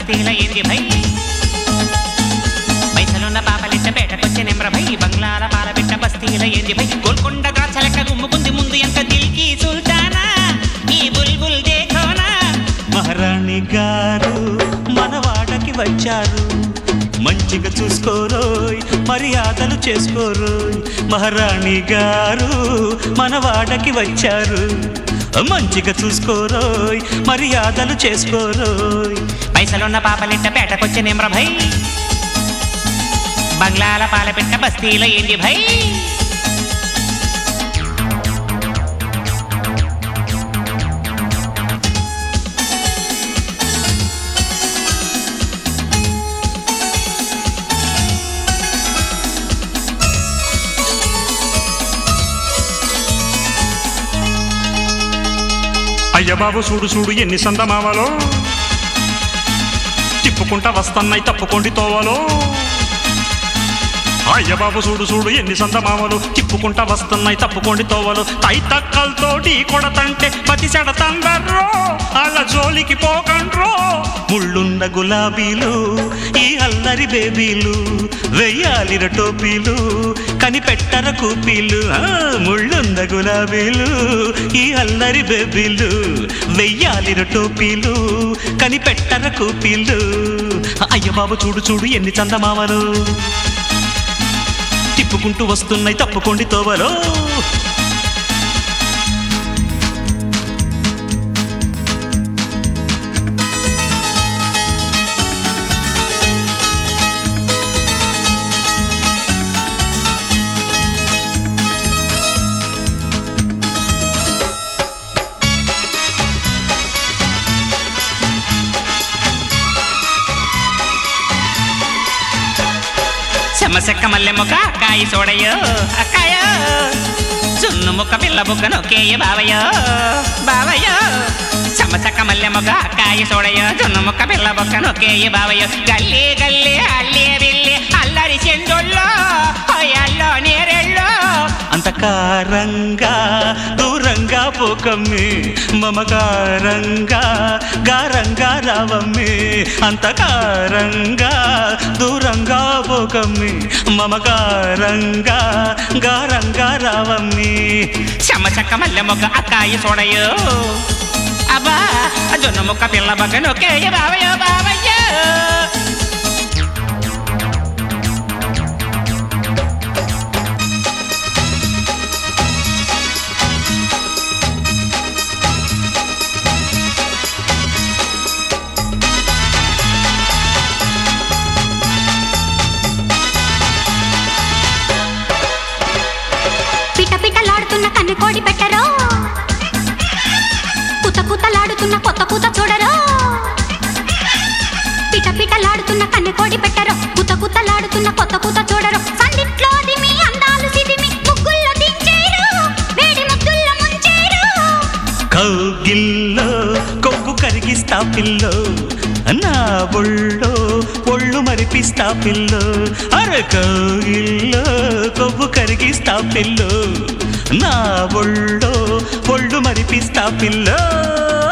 బస్తీల ఏంది భై పైసలున్న పాపలిట్ట పేటకొచ్చే నెమ్ర భై బంగ్లాల పాలబిట్ట బస్తీల ఏంది భై గోల్కొండ ద్రాక్షలెక్క గుమ్ముకుంది ముందు ఎంత దిల్కి సుల్తానా ఈ బుల్బుల్ దేఖోనా మహారాణి గారు మన వాడకి వచ్చారు మంచిగా చూసుకోరోయ్ మర్యాదలు చేసుకోరోయ్ మహారాణి గారు మన వాడకి వచ్చారు మంచిగా చూసుకోరోయ్ మర్యాదలు చేసుకోరోయ్ పైసలున్న పాపలిట్ట పేటకొచ్చే నెమ్ర భై బంగ్లాల పాలబిట్ట బస్తీల ఏంది భై అయ్య బాబు చూడు చూడు ఎన్ని సందమావలో తిప్పుకుంటా వస్తన్నాయి తప్పుకోండి తోవలో అయ్య బాబు చూడు చూడు ఎన్ని సందమావలు తిప్పుకుంటా వస్తున్నాయి తప్పుకోండి తోవలు తై తక్కలతోటి కొడతంటే పతి చెడతందర్రో అలా జోలికి పోకండ్రో ముళ్ళున్న గులాబీలు ఈ అల్లరి బేబీలు వెయ్యాలిర టోపీలు కనిపెట్టర కూపీలు ఆ, ముళ్ళున్న గులాబీలు ఈ అల్లరి బేబీలు వెయ్యాలిర టోపీలు కనిపెట్టర కూపీలు అయ్య బాబు చూడు చూడు ఎన్ని చందమామలు తిప్పుకుంటూ వస్తున్నాయి తప్పుకోండి తోవలో చెమ్మసెక్క మల్లె మొక్క అక్కాయి చూడయో అక్కాయో చున్ను ముక్క పిల్ల బుగ్గ నొక్కేయ బావయ్యో బావయ్యో చెమ్మసెక్క మల్లె మొక్క అక్కాయి చూడయో చున్ను ముక్క పిల్ల బుగ్గ నొక్కేయ బావయ్యో గల్లీ గల్లీ అల్లే బిల్లి అల్లరి చెందొల్లో అయ్యల్లో నేరెళ్ళో అంతకారంగా దూరంగా పోకమ్మి మమకారంగా గారంగా రావమ్మి అంతకారంగా దూరంగా పోకమ్మి మమకారంగా గారంగా రావమ్మి చెమ్మసెక్క మల్లె మొక్క అక్కాయి చూడయో అబ్బా జొన్న ముక్క పిల్ల బగ్గ నొక్కేయ బావయ్యో బావయ్యో పిట పిటలాడుతున్న కన్ను కోడి పెట్టరో కుత కుతలాడుతున్న కొత్త కూత చూడరో పిట పిటలాడుతున్న కన్ను కోడి పెట్టరో కుత కుతలాడుతున్న కొత్త కూత చూడరో సందిట్లో దిమి అందాలు సిదిమి ముగ్గుల్లో దించేరు వేడి ముద్దుల్లో ముంచేరు కౌగిల్లో కొవ్వు కరిగిస్తా పిల్లో నా ఒళ్ళో ఒళ్ళు మరిపిస్తా పిల్లో అరే కౌగిల్లో కొవ్వు కరిగిస్తా పిల్లో నా ఒళ్ళో ఒళ్ళు మరిపిస్తా పిల్లో